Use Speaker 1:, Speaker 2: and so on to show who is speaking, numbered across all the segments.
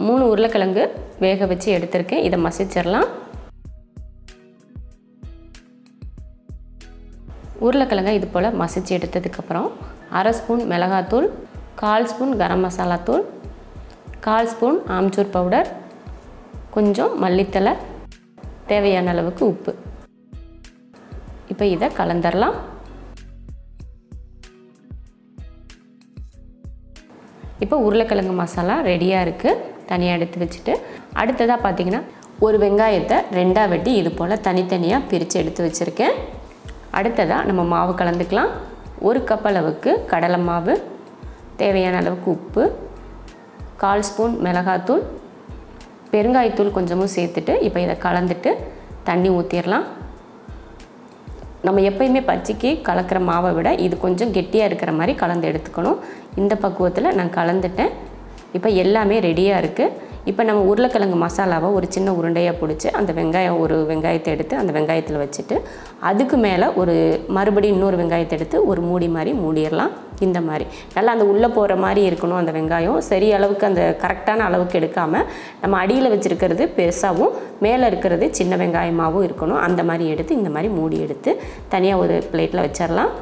Speaker 1: மூணு உருளைக்கிழங்கு வேக வச்சு எடுத்திருக்கேன் இதை மசிச்சிடலாம் உருளைக்கிழங்கை இது போல் மசிச்சு எடுத்ததுக்கப்புறம் அரை ஸ்பூன் மிளகாத்தூள் கால் ஸ்பூன் கரம் மசாலா தூள் கால் ஸ்பூன் ஆம்ச்சூர் பவுடர் கொஞ்சம் மல்லித்தலை தேவையான அளவுக்கு உப்பு இப்போ இதை கலந்துடலாம் இப்போ உருளைக்கிழங்கு மசாலா ரெடியாக இருக்குது தனியாக எடுத்து வச்சுட்டு அடுத்ததாக பார்த்தீங்கன்னா ஒரு வெங்காயத்தை ரெண்டாக வெட்டி இது போல் தனித்தனியாக பிரித்து எடுத்து வச்சுருக்கேன் அடுத்ததாக நம்ம மாவு கலந்துக்கலாம் ஒரு கப் அளவுக்கு கடலை மாவு தேவையான அளவுக்கு உப்பு கால் ஸ்பூன் மிளகாத்தூள் பெருங்காயத்தூள் கொஞ்சமும் சேர்த்துட்டு இப்போ இதை கலந்துட்டு தண்ணி ஊற்றிடலாம் நம்ம எப்பயுமே பச்சைக்கு கலக்கிற மாவை விட இது கொஞ்சம் கெட்டியாக இருக்கிற மாதிரி கலந்து எடுத்துக்கணும் இந்த பக்குவத்தில் நான் கலந்துட்டேன் இப்போ எல்லாமே ரெடியாக இருக்குது இப்போ நம்ம உருளைக்கிழங்கு மசாலாவை ஒரு சின்ன உருண்டையாக பிடிச்சி அந்த வெங்காயம் ஒரு வெங்காயத்தை எடுத்து அந்த வெங்காயத்தில் வச்சுட்டு அதுக்கு மேலே ஒரு மறுபடியும் இன்னொரு வெங்காயத்தை எடுத்து ஒரு மூடி மாதிரி மூடிடலாம் இந்த மாதிரி நல்லா அந்த உள்ளே போகிற மாதிரி இருக்கணும் அந்த வெங்காயம் சரி அளவுக்கு அந்த கரெக்டான அளவுக்கு எடுக்காமல் நம்ம அடியில் வச்சுருக்கிறது பெருசாகவும் மேலே இருக்கிறது சின்ன வெங்காயமாகவும் இருக்கணும் அந்த மாதிரி எடுத்து இந்த மாதிரி மூடி எடுத்து தனியாக ஒரு பிளேட்டில் வச்சிடலாம்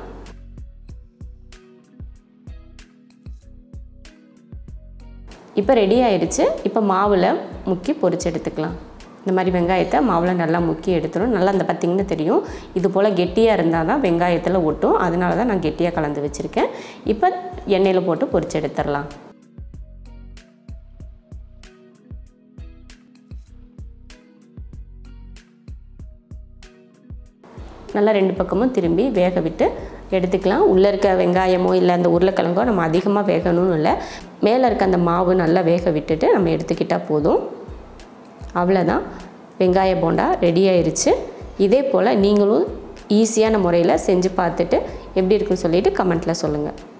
Speaker 1: இப்போ ரெடி ஆயிடுச்சு இப்போ மாவில் முக்கி பொரிச்சு எடுத்துக்கலாம் இந்த மாதிரி வெங்காயத்தை மாவில் நல்லா முக்கி எடுத்துடும் நல்லா அந்த பார்த்திங்கன்னா தெரியும் இது போல் கெட்டியாக இருந்தால் தான் வெங்காயத்தில் ஒட்டும் அதனால தான் நான் கெட்டியாக கலந்து வச்சுருக்கேன் இப்போ எண்ணெயில் போட்டு பொரிச்சு எடுத்துடலாம் நல்லா ரெண்டு பக்கமும் திரும்பி வேக விட்டு எடுத்துக்கலாம் உள்ளே இருக்க வெங்காயமோ இல்லை அந்த உருளைக்கிழங்கோ நம்ம அதிகமாக வேகணும்னு இல்லை மேலே இருக்க அந்த மாவு நல்லா வேக விட்டுட்டு நம்ம எடுத்துக்கிட்டால் போதும் அவ்வளோதான் வெங்காய போண்டா ரெடி ஆயிருச்சு இதே போல் நீங்களும் ஈஸியான முறையில் செஞ்சு பார்த்துட்டு எப்படி இருக்குன்னு சொல்லிவிட்டு கமெண்ட்டில் சொல்லுங்கள்